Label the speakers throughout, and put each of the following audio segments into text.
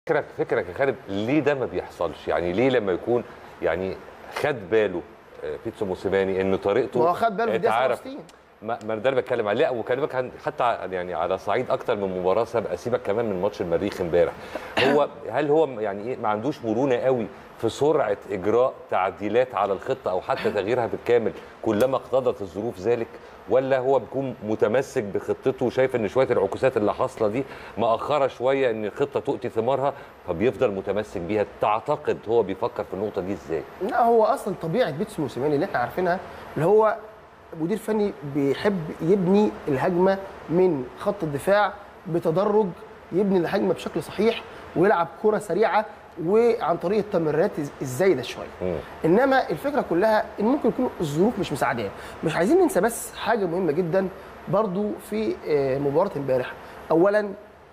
Speaker 1: فكرك فكرك يا خالد ليه ده ما بيحصلش يعني ليه لما يكون يعني خد باله آه، بيتسو موسيماني ان طريقته
Speaker 2: ما هو خد باله في الدقيقه
Speaker 1: اتعرف
Speaker 2: 67
Speaker 1: ما ما ده اللي بتكلم عليه لا وكان بالك عن- حتى ع- يعني على صعيد اكتر من مباراه سابقه سيبك كمان من ماتش المريخ امبارح هو هل هو يعني ايه ما عندوش مرونه قوي في سرعه اجراء تعديلات على الخطه او حتى تغييرها بالكامل كلما اقتضت الظروف ذلك ولا هو بيكون متمسك بخطته وشايف ان شويه العكوسات اللي حاصله دي مأخره شويه ان الخطه تؤتي ثمارها فبيفضل متمسك بيها تعتقد هو بيفكر في النقطه دي ازاي؟
Speaker 2: لا هو اصلا طبيعه بيتسو موسيماني اللي احنا عارفينها اللي هو مدير فني بيحب يبني الهجمه من خط الدفاع بتدرج يبني الهجمه بشكل صحيح ويلعب كره سريعه وعن طريق التمريرات الزايده شويه
Speaker 1: مم.
Speaker 2: انما الفكره كلها ان ممكن يكون الظروف مش مساعداه مش عايزين ننسى بس حاجه مهمه جدا برضو في آه، مباراه امبارح اولا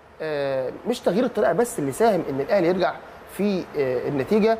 Speaker 2: آه، مش تغيير الطريقه بس اللي ساهم ان الاهلي يرجع في آه، النتيجه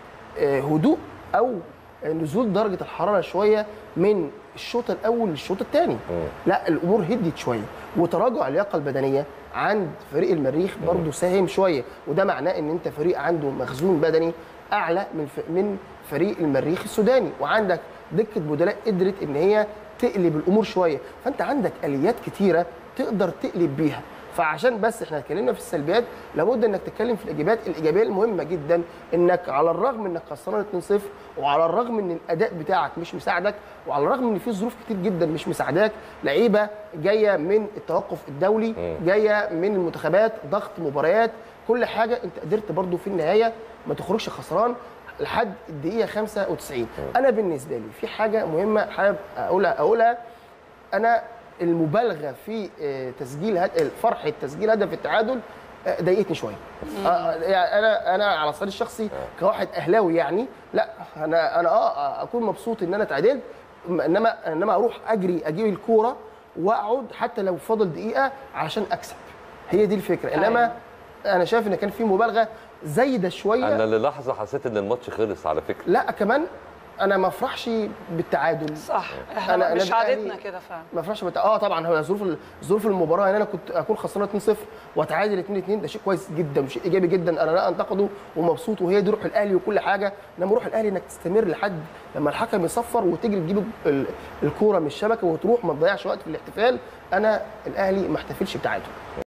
Speaker 2: آه، هدوء او نزول درجه الحراره شويه من الشوط الاول للشوط الثاني لا الامور هدت شويه وتراجع اللياقه البدنيه عند فريق المريخ برضه ساهم شويه وده معناه ان انت فريق عنده مخزون بدني اعلى من ف- من فريق المريخ السوداني وعندك دكه بدلاء قدرت ان هي تقلب الامور شويه فانت عندك اليات كتيره تقدر تقلب بيها فعشان بس احنا اتكلمنا في السلبيات لابد انك تتكلم في الايجابيات الايجابيه المهمه جدا انك على الرغم انك خسران 2-0 وعلى الرغم ان الاداء بتاعك مش مساعدك وعلى الرغم ان في ظروف كتير جدا مش مساعداك لعيبه جايه من التوقف الدولي جايه من المنتخبات ضغط مباريات كل حاجه انت قدرت برضو في النهايه ما تخرجش خسران لحد الدقيقه 95 انا بالنسبه لي في حاجه مهمه حابب اقولها اقولها انا المبالغه في آه، تسجيل هد... فرحه تسجيل هدف التعادل آه، ضايقتني شويه آه، يعني انا انا على الصعيد الشخصي كواحد اهلاوي يعني لا انا انا اه اكون مبسوط ان انا اتعادلت انما انما اروح اجري اجيب الكوره واقعد حتى لو فاضل دقيقه علشان اكسب هي دي الفكره انما انا شايف ان كان في مبالغه زايده شويه
Speaker 1: انا للحظه حسيت ان الماتش خلص على فكره
Speaker 2: لا كمان انا ما افرحش بالتعادل
Speaker 3: صح
Speaker 2: أنا-
Speaker 3: احنا
Speaker 2: أنا
Speaker 3: مش
Speaker 2: الأهلي-
Speaker 3: عادتنا كده فعلا
Speaker 2: ما افرحش بالتع... اه طبعا هو ظروف ال- ظروف المباراه ان انا كنت اكون خسران 2-0 واتعادل 2-2 ده شيء كويس جدا وشيء ايجابي جدا انا لا انتقده ومبسوط وهي دي روح الاهلي وكل حاجه انما روح الاهلي انك تستمر لحد لما الحكم يصفر وتجري تجيب ال- الكوره من الشبكه وتروح ما تضيعش وقت في الاحتفال انا الاهلي ما احتفلش بتعادل